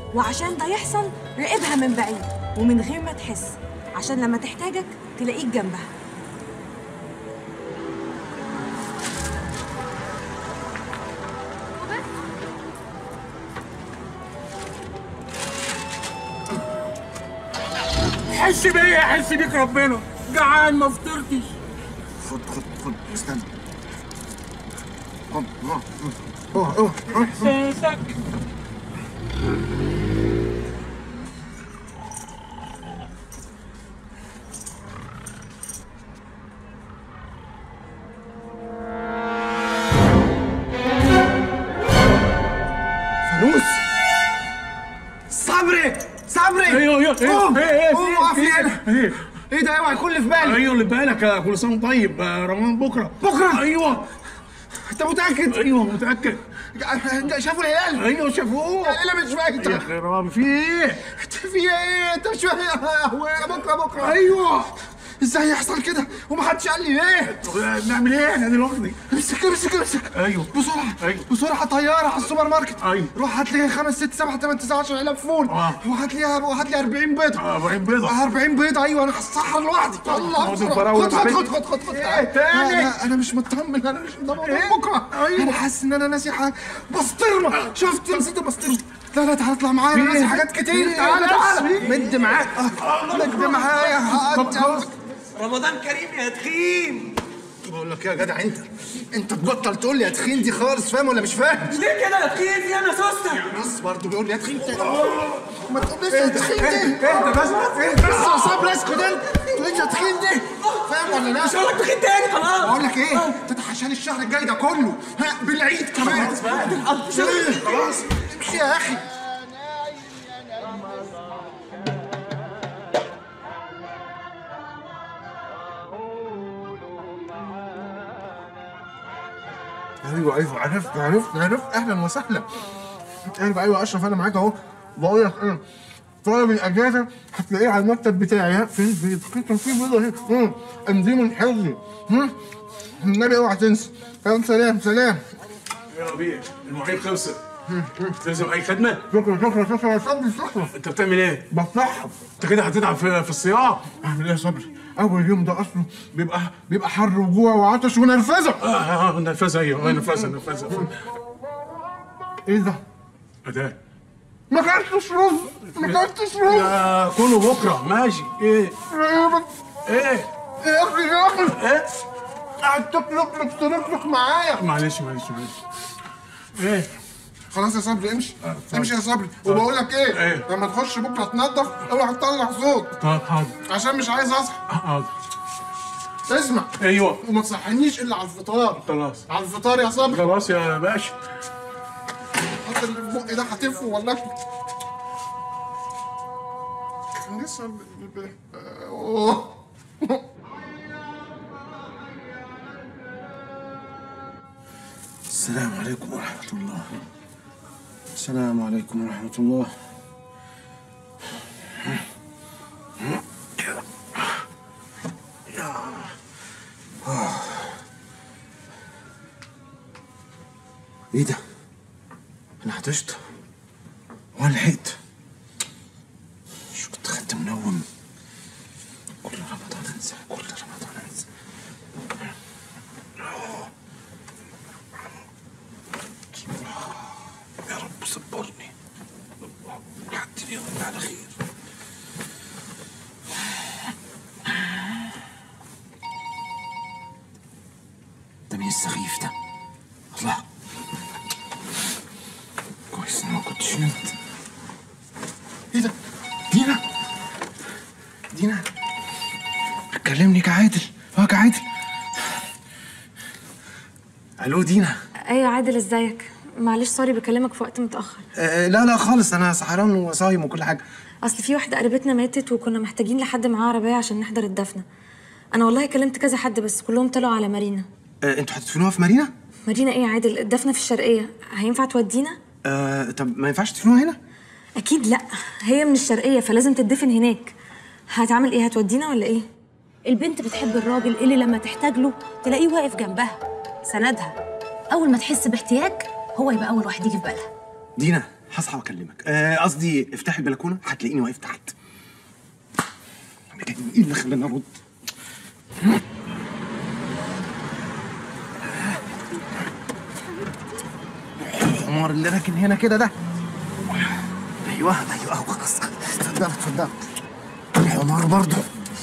وعشان ده يحصل راقبها من بعيد ومن غير ما تحس عشان لما تحتاجك تلاقيك جنبها حس بيا حس بيك ربنا جعان ما فطرتش خد خد خد استنى خد اه اه اه احساسك فانوس صبري صبري ايوه ايوه قوم ايه ايه قوم اقف لي هنا ايه ايه ده اوعى يكون اللي في بالي ايوه اللي بالك يا كل سنه وأنت طيب آه، رمضان بكره بكرة؟ ايوه انت متاكد ايوه متاكد انت شافوا الهلال ايوه شافوه الهلال مش باين يا اخي رامي في ايه في ايه انت مش فاهم هو بكره بكره ايوه ازاي يحصل كده ومحدش قال لي ليه طب نعمل ايه احنا دلوقتي امسك امسك امسك ايوه بسرعه أيوة. بسرعه طياره على السوبر ماركت أيوة. روح هات لي 5 6 7 8 9 10 علب فول آه. وهات لي وهات لي 40 بيضه آه، 40 بيضة. 40 بيضه ايوه انا هصحى لوحدي خد يلا بسرعة. الفراولة خد خد معلش. خد خد خد إيه تاني؟ انا انا مش مطمن انا مش مطمن إيه؟ بكره أيوة. انا حاسس ان انا ناسي حاجه بسطرمه شفت نسيت البسطرمه لا لا تعالى اطلع معايا انا في ناسي إيه؟ حاجات في كتير إيه؟ تعالى بس تعالى في مد معاك مد معايا هقعد رمضان كريم يا تخين بقول لك إيه يا جدع انت انت تبطل تقول لي يا تخين دي خالص فاهم ولا مش فاهم ليه كده يا تخين في انا سوسته بص برضه بيقول لي يا تخين تاني ما تقوليش يا تخين دي اهدى بس اهدى بس يا صبري اسكت انت ما تقوليش يا تخين دي فاهم ولا لا؟ مش هقول لك تخين تاني خلاص بقول لك ايه انت عشان الشهر الجاي ده كله ها بالعيد كمان خلاص بقى خلاص امشي يا اخي ايوه ايوه عرفت عرفت عرفت اهلا وسهلا ايوه ايوه اشرف انا معاك اهو بقول لك ايه طالب الاجازه هتلاقيه على المكتب بتاعي ها فين بيض فين كان في بيضه اهي مم. انزيم الحفظي هم؟ النبي اوعى تنسى يلا سلام سلام يا ربيع المعين خلصت لازم اي خدمه شكرا شكرا شكرا يا صبري شكرا انت بتعمل ايه بفتحها انت كده هتتعب في, في الصيام اعمل ايه يا صبري اول يوم ده اصله بيبقى بيبقى حر وجوع وعطش ونرفزه اه اه اه نفذها ايوه نفذها نفذها ايه ده؟ اداه ما كلتش رز ما كلتش رز يا كله بكره ماشي ايه ايه يا اخي يا اخي ايه قاعد تكلك تنفخ معايا معلش معلش معلش ايه خلاص يا صبري امشي امشي يا صبري وبقول لك ايه إيه؟ لما تخش بكره تنضف اوعى تطلع صوت طب حاضر عشان مش عايز اصحى حاضر اسمع ايوه وما تصحينيش الا على الفطار خلاص على الفطار يا صبري خلاص يا باشا حط اللي في بقي ده هتفه والله لسه ب... ب... ب... أوه. السلام عليكم ورحمة الله السلام عليكم ورحمة الله ايه ده؟ انا عطشت وانا لحقت شو كنت خدت منوم كل رمضان انسى كل رمضان انسى يا رب صبرني لحد اليوم اللي على خير ده مين السخيف ده؟ الله كويس اني ما كنتش نمت ايه ده؟ دينا دينا كلمني كعادل اه كعادل الو دينا ايوه عادل ازيك معلش سوري بكلمك في وقت متاخر آه لا لا خالص انا سهران وصايم وكل حاجه اصل في واحده قريبتنا ماتت وكنا محتاجين لحد معاه عربيه عشان نحضر الدفنه انا والله كلمت كذا حد بس كلهم طلعوا على مارينا آه انتوا هتدفنوها في مارينا؟ مارينا ايه يا عادل الدفنه في الشرقيه هينفع تودينا آه طب ما ينفعش تدفنوها هنا؟ اكيد لا هي من الشرقيه فلازم تدفن هناك هتعمل ايه هتودينا ولا ايه البنت بتحب الراجل اللي لما تحتاج له تلاقيه واقف جنبها سندها اول ما تحس باحتياج هو يبقى اول واحد يجي في بالها دينا هصحى واكلمك آه، قصدي افتح البلكونه هتلاقيني واقف تحت أنا كان ايه اللي خلاني ارد الحمار اللي راكن هنا كده ده ايوه ايوه اهو خلاص اتفضل اتفضل الحمار برضه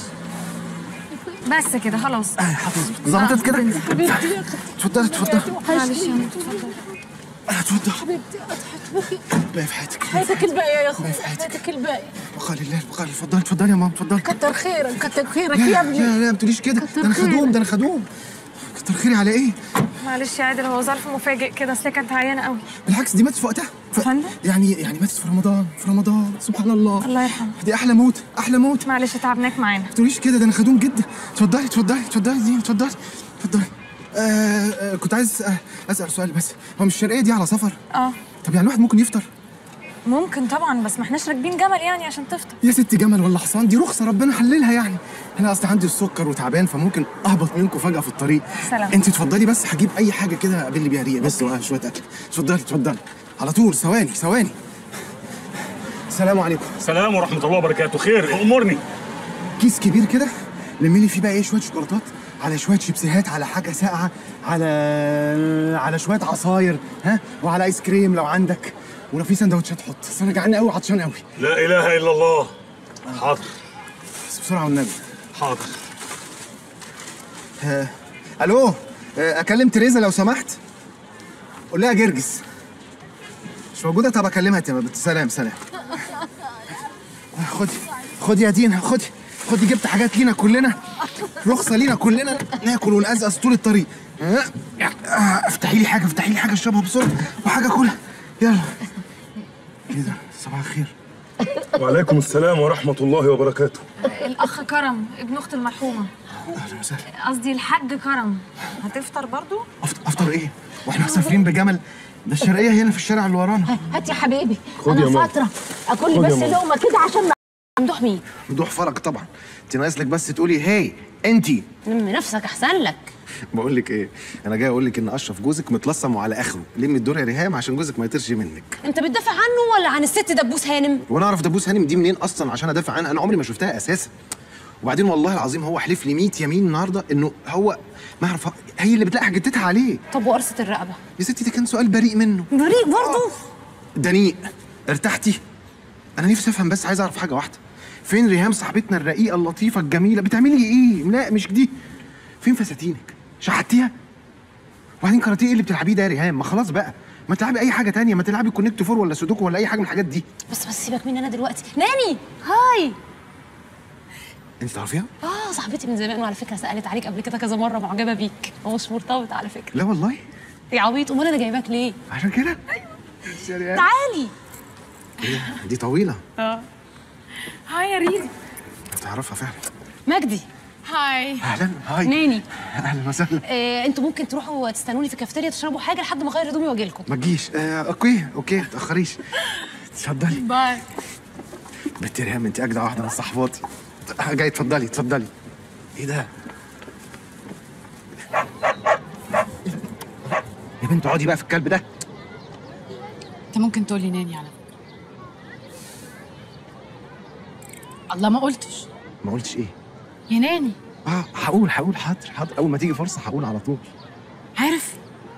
بس كده خلاص آه، حافظ ظبطت كده اتفضل اتفضل معلش يا مامي اتفضل اتفضل حبيبتي اضحك باقي في حياتك حياتك الباقي يا الله اخوي يسعدك. حياتك الباقي بقى لله بقى اتفضلي اتفضلي يا ماما اتفضلي كتر خيرك كتر خيرك لا يا لا ابني لا لا ما تقوليش كده كتر ده انا خدوم خيرك. ده انا خدوم كتر خيري على ايه؟ معلش يا عادل هو ظرف مفاجئ كده اصل هي كانت عيانه قوي بالعكس دي ماتت في وقتها ف... فندم؟ يعني يعني ماتت في رمضان في رمضان سبحان الله الله يرحمه دي احلى موت احلى موت ما معلش تعبناك معانا تقوليش كده ده انا خدوم جدا اتفضلي اتفضلي اتفضلي دي اتفضلي اتفضلي آه آه كنت عايز آه اسال سؤال بس هو مش الشرقيه دي على سفر؟ اه طب يعني الواحد ممكن يفطر؟ ممكن طبعا بس ما احناش راكبين جمل يعني عشان تفطر يا ست جمل ولا حصان دي رخصه ربنا حللها يعني انا اصل عندي السكر وتعبان فممكن اهبط منكم فجاه في الطريق سلام. انت اتفضلي بس هجيب اي حاجه كده اقابل بيها ريق بس وشويه اكل اتفضلي اتفضلي على طول ثواني ثواني السلام عليكم سلام ورحمه الله وبركاته خير امرني كيس كبير كده لمي لي فيه بقى ايه شويه شوكولاتات على شويه شيبسيهات على حاجه ساقعه على على شويه عصاير ها وعلى ايس كريم لو عندك ولو في سندوتشات حط بس انا جعان قوي وعطشان قوي لا اله الا الله حاضر بس بسرعه والنبي حاضر آه، الو آه، اكلم تريزا لو سمحت قول لها جرجس مش موجوده طب اكلمها تبقى سلام سلام آه، خدي خدي يا دينا خدي خدي جبت حاجات لينا كلنا رخصه لينا كلنا ناكل ونقزقز طول الطريق آه، آه، افتحي لي حاجه افتحي لي حاجه اشربها بسرعه وحاجه كلها يلا ايه ده صباح الخير وعليكم السلام ورحمه الله وبركاته الاخ كرم ابن اخت المرحومه اهلا وسهلا قصدي الحاج كرم هتفطر برضو أفط- افطر ايه واحنا مسافرين بجمل ده الشرقيه هنا في الشارع اللي ورانا هات يا حبيبي خد يا انا ماما. فتره اكل لي خد يا بس ماما. لقمه كده عشان ما ممدوح مين ممدوح فرج طبعا انت ناقص لك بس تقولي هاي انتي لم نفسك احسن لك بقول لك ايه انا جاي اقول لك ان اشرف جوزك متلصم وعلى اخره لمي الدور يا ريهام عشان جوزك ما يطيرش منك انت بتدافع عنه ولا عن الست دبوس هانم وانا اعرف دبوس هانم دي منين اصلا عشان ادافع عنها انا عمري ما شفتها اساسا وبعدين والله العظيم هو حلف لي 100 يمين النهارده انه هو ما اعرف هي اللي بتلاقي حاجتها عليه طب وقرصه الرقبه يا ستي ده كان سؤال بريء منه بريء برضه دنيء ارتحتي انا نفسي افهم بس عايز اعرف حاجه واحده فين ريهام صاحبتنا الرقيقه اللطيفه الجميله بتعملي ايه لا مش دي فين فساتينك شحتيها وبعدين كاراتيه ايه اللي بتلعبيه ده يا ريهام ما خلاص بقى ما تلعبي اي حاجه تانية ما تلعبي كونكت فور ولا سودوكو ولا اي حاجه من الحاجات دي بس بس سيبك مني انا دلوقتي ناني هاي انت تعرفيها اه صاحبتي من زمان وعلى فكره سالت عليك قبل كده كذا مره معجبه بيك هو مش مرتبط على فكره لا والله يا عبيط امال انا جايباك ليه عشان كده يا ريهام تعالي دي طويله هاي يا ريدي تعرفها فعلا مجدي هاي اهلا هاي ناني اهلا وسهلا آه، انتوا ممكن تروحوا تستنوني في الكافتيريا تشربوا حاجه لحد ما اغير هدومي واجي لكم ما تجيش آه اوكي اوكي ما تاخريش اتفضلي باي بنت ريهام انت اجدع واحده من صحباتي جاي اتفضلي اتفضلي ايه ده يا بنت اقعدي بقى في الكلب ده انت ممكن تقولي ناني على فكره الله ما قلتش ما قلتش ايه يا ناني اه هقول هقول حاضر حاضر اول ما تيجي فرصه هقول على طول عارف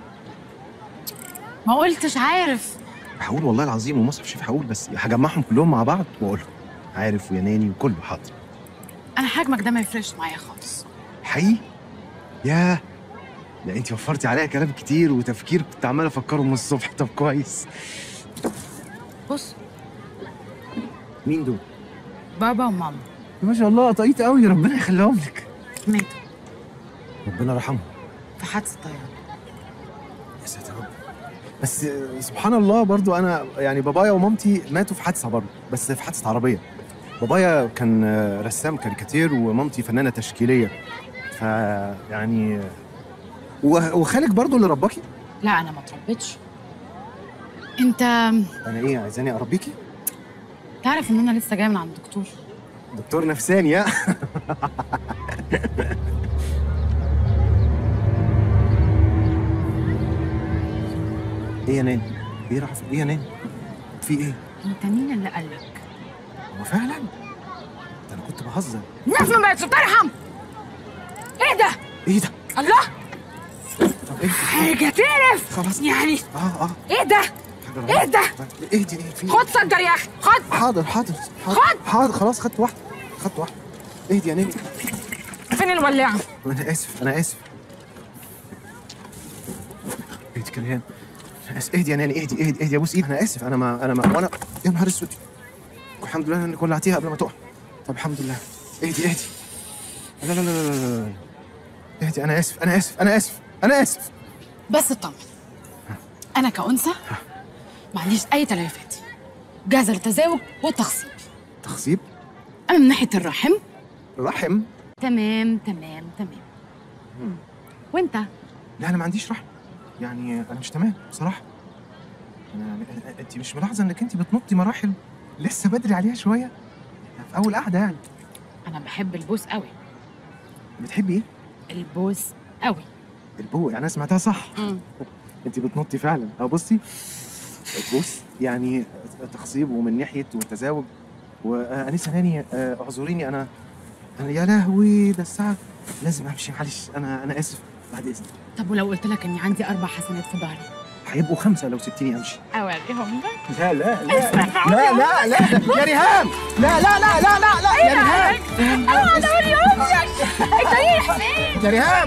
ما قلتش عارف هقول والله العظيم ومصحف شيف هقول بس هجمعهم كلهم مع بعض واقولهم عارف ويا ناني وكله حاضر انا حجمك ده ما يفرقش معايا خالص حقيقي ياه لا انت وفرتي عليا كلام كتير وتفكير كنت عمال افكره من الصبح طب كويس بص مين دول بابا وماما ما شاء الله قطعيت قوي ربنا يخليهم لك ماتوا ربنا يرحمهم في حادثه طياره يا ساتر يا رب بس سبحان الله برضو انا يعني بابايا ومامتي ماتوا في حادثه برضو بس في حادثه عربيه بابايا كان رسام كاريكاتير ومامتي فنانه تشكيليه ف يعني و- وخالك برضو اللي رباكي لا انا ما اتربيتش انت انا ايه عايزاني اربيكي تعرف ان انا لسه جايه من عند الدكتور دكتور نفساني ها ايه يا ناني ايه راح ايه يا ناني في ايه انت مين اللي قالك هو فعلا ده انا كنت بهزر الناس ما بقتش ترحم ايه ده ايه ده الله طب ايه حاجه تقرف خلاص. يعني اه اه ايه ده حاجة ايه ده طيب، اهدي ايه في خد سجر يا اخي خد حاضر حاضر حاضر خد. حاضر خلاص خدت واحده خدت واحده اهدي يا نيلي فين الولاعه انا اسف انا اسف اهدي كريم انا اسف اهدي يا ناني اهدي اهدي اهدي ابوس ايدي انا اسف انا ما انا ما وانا يا نهار اسود الحمد لله انك ولعتيها قبل ما تقع طب الحمد لله اهدي اهدي لا لا لا لا لا لا اهدي انا اسف انا اسف انا اسف انا اسف بس اطمن انا كأنثى ما عنديش اي تليفات جاهزه للتزاوج والتخصيب تخصيب اما من ناحيه الرحم رحم تمام تمام تمام وانت لا انا ما عنديش رحم يعني انا مش تمام بصراحه انا انت مش ملاحظه انك انت بتنطي مراحل لسه بدري عليها شويه في اول قعده يعني انا بحب البوس قوي بتحبي ايه البوس قوي البو يعني انا سمعتها صح انت بتنطي فعلا اه بصي بص يعني تخصيب ومن ناحيه والتزاوج وانسه ناني آه، اعذريني انا انا يا لهوي ده الساعه لازم امشي معلش انا انا اسف بعد اذنك طب ولو قلت لك اني عندي اربع حسنات في ظهري هيبقوا خمسه لو سبتيني امشي اوريهم لك لا لا لا لا لا لا يا ريهام لا لا لا لا لا لا يا ريهام اوعى اوريهم لك انت ايه حسين يا ريهام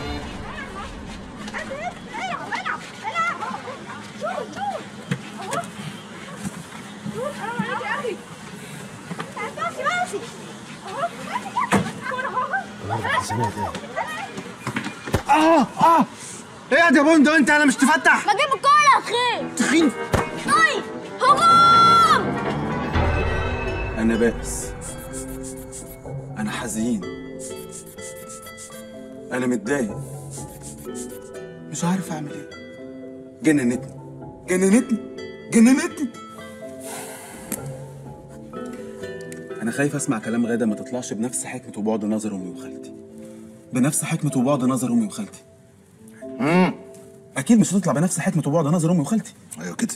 اه اه ايه يا بوندو انت انا مش تفتح بجيب الكورة يا أخي تخين طيب هجوم أنا بائس أنا حزين أنا متضايق مش عارف أعمل إيه جننتني جننتني جننتني أنا خايف أسمع كلام غادة ما تطلعش بنفس حكمة وبعد نظر أمي وخالتي بنفس حكمة وبعد نظر أمي وخالتي أكيد مش هتطلع بنفس حكمة وبعد نظر أمي وخالتي ايوه كده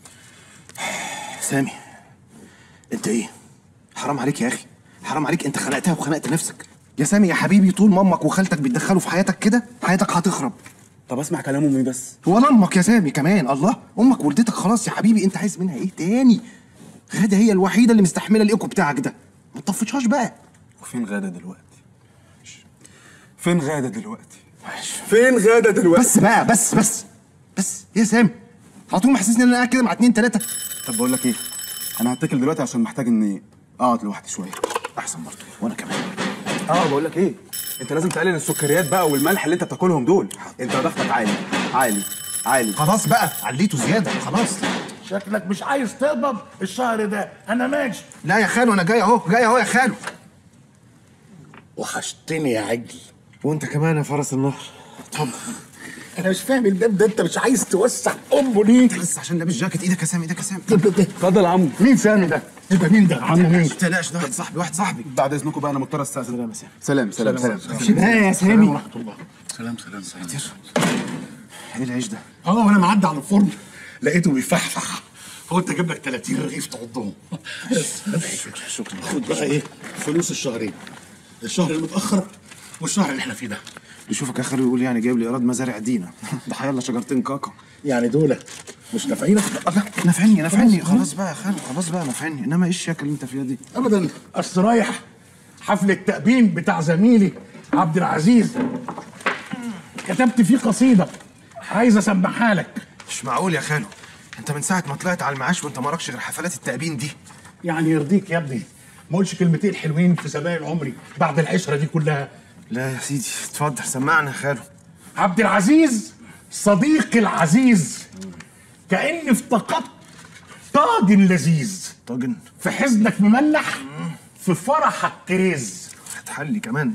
سامي انت ايه حرام عليك يا اخي حرام عليك انت خنقتها وخنقت نفسك يا سامي يا حبيبي طول ما امك وخالتك بيتدخلوا في حياتك كده حياتك هتخرب طب أسمع كلام أمي بس ولا امك يا سامي كمان الله امك ولدتك خلاص يا حبيبي انت عايز منها ايه تاني غاده هي الوحيده اللي مستحمله الايكو بتاعك ده ما تطفشهاش بقى وفين غادة دلوقتي؟ فين غادة دلوقتي؟ فين غادة دلوقتي؟ بس بقى بس بس بس يا سامي على طول محسسني ان انا قاعد كده مع اتنين تلاته طب بقول لك ايه؟ انا هتكل دلوقتي عشان محتاج اني اقعد لوحدي شويه. احسن برضه وانا كمان اه بقول لك ايه؟ انت لازم تقلل السكريات بقى والملح اللي انت بتاكلهم دول. انت ضغطك عالي عالي عالي. خلاص بقى عليته زياده خلاص شكلك مش عايز تقبض الشهر ده انا ماشي لا يا خالو انا جاي اهو جاي اهو يا خالو وحشتني يا عجل وانت كمان يا فرس النهر اتفضل انا مش فاهم الباب ده انت مش عايز توسع امه ليه بس عشان لابس جاكيت ايدك يا سامي ايدك يا سامي اتفضل يا عمو. مين سامي ده؟ ايه ده مين ده؟ عم مين؟ ما تقلقش ده واحد صاحبي واحد صاحبي بعد اذنكم بقى انا مضطر استاذن. سلام سلام سلام. لا يا سامي ورحمة الله سلام سلام سلام ايه العيش ده اه وانا معدي على الفرن لقيته بيفحفح فقلت اجيب لك 30 رغيف تعضهم شكرا شكرا خد بقى ايه فلوس الشهرين الشهر المتاخر والشهر اللي احنا فيه ده بيشوفك يا خالو يقول يعني جايب لي ايراد مزارع دينا ده حيالله شجرتين كاكا يعني دول مش نافعينك الله نفعني نفعني خلاص بقى يا خالو خلاص بقى نفعني انما ايه الشياكه اللي انت فيها دي ابدا اصل رايح حفل التأبين بتاع زميلي عبد العزيز كتبت فيه قصيده عايز اسمعها لك مش معقول يا خالو انت من ساعه ما طلعت على المعاش وانت ما راكش غير حفلات التأبين دي يعني يرضيك يا ابني ما اقولش كلمتين حلوين في زمان عمري بعد العشره دي كلها لا يا سيدي اتفضل سمعنا يا خالو عبد العزيز صديقي العزيز كأني افتقدت طاجن لذيذ طاجن في حزنك مملح في فرحك كريز هتحلي كمان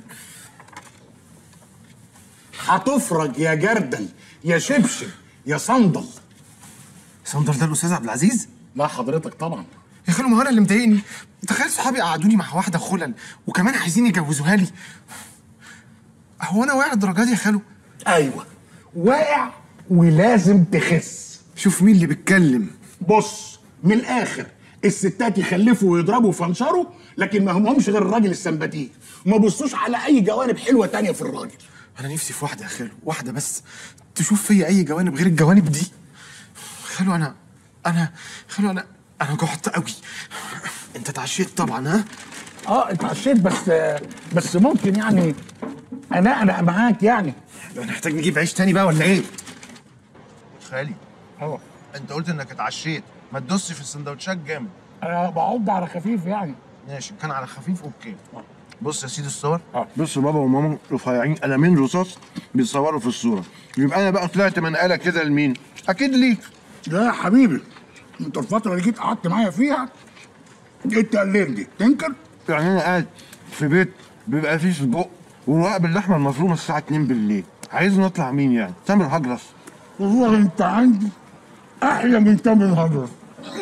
هتفرج يا جردل يا شبشب يا صندل صندر ده الاستاذ عبد العزيز لا حضرتك طبعا يا خالو ما هو انا اللي مضايقني تخيل صحابي قعدوني مع واحده خلل وكمان عايزين يجوزوها لي هو انا واقع الدرجه دي يا خالو ايوه واقع ولازم تخس شوف مين اللي بيتكلم بص من الاخر الستات يخلفوا ويضربوا ويفنشروا لكن ما همهمش غير الراجل السمباتيك وما بصوش على اي جوانب حلوه تانية في الراجل انا نفسي في واحده يا خالو واحده بس تشوف فيا اي جوانب غير الجوانب دي خالو انا انا خالو انا انا جعت قوي انت اتعشيت طبعا ها اه اتعشيت بس بس ممكن يعني انا انا معاك يعني نحتاج نجيب عيش تاني بقى ولا ايه خالي اه انت قلت انك اتعشيت ما تدوسش في السندوتشات جامد انا بعض على خفيف يعني ماشي كان على خفيف اوكي بص يا سيدي الصور اه. بص بابا وماما رفيعين قلمين رصاص بيتصوروا في الصوره يبقى انا بقى طلعت منقله كده لمين اكيد ليك لا يا حبيبي انت الفتره اللي جيت قعدت معايا فيها جيت تقلبني تنكر يعني انا قاعد في بيت بيبقى فيه سجق ورقاق باللحمه المفرومه الساعه 2 بالليل عايز نطلع مين يعني تامر هجرس والله انت عندي احلى من تامر هجرس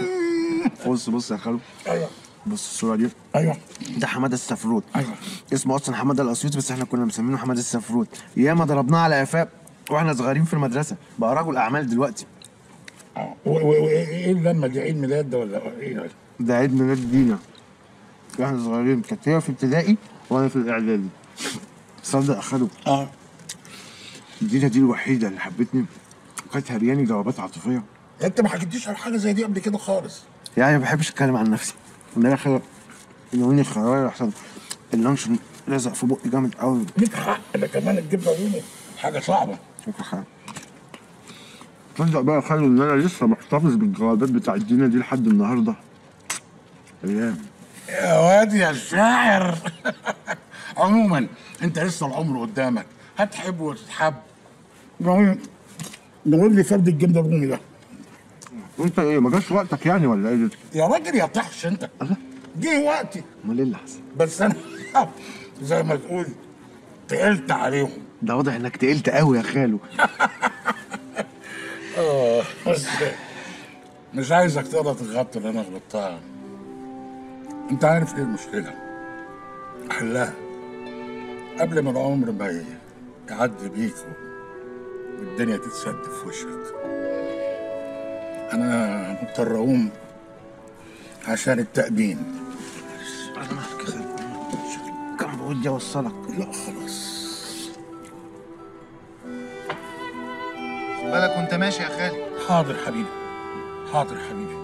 بص بص يا خالو ايوه بص الصوره دي ايوه ده حماده السفروت ايوه اسمه اصلا حماده الاسيوطي بس احنا كنا مسمينه حماده السفروت ياما ضربناه على قفاه واحنا صغيرين في المدرسه بقى رجل اعمال دلوقتي اه. و- و- وايه اللمه دي عيد ميلاد ده ولا ايه ده؟ ده عيد ميلاد دينا واحنا صغيرين كانت هي في ابتدائي وانا في الاعدادي تصدق يا خالو اه دينا دي الوحيده اللي حبتني وكانت هرياني جوابات عاطفيه انت ما حكيتليش على حاجه زي دي قبل كده خالص يعني ما بحبش اتكلم عن نفسي ان انا خلق ناولني الخيار احسن اللانشون لزق في بقي جامد قوي ليك حق ده كمان الجبنه الرومي حاجه صعبه شكرا خير تصدق بقى يا خالو ان انا لسه محتفظ بالجوابات بتاعت دينا دي لحد النهارده ايام يا واد يا الشاعر عموما انت لسه العمر قدامك هتحب وتتحب نقول نقول لي فرد الجبنه الرومي ده وانت ايه ما جاش وقتك يعني ولا ايه ده؟ يا راجل يا طحش انت جه وقتي امال ايه اللي حصل؟ بس انا زي ما تقول تقلت عليهم ده واضح انك تقلت قوي يا خالو اه بس مش عايزك تغلط الغلطه اللي انا غلطتها انت عارف ايه المشكله حلها قبل ما العمر ما ي- يعدي بيك والدنيا تتسد في وشك انا مضطر اقوم عشان التأبين انا مالك يا خالو كان بودي اوصلك لا خلاص بالك وانت ماشي يا خالي حاضر حبيبي حاضر حبيبي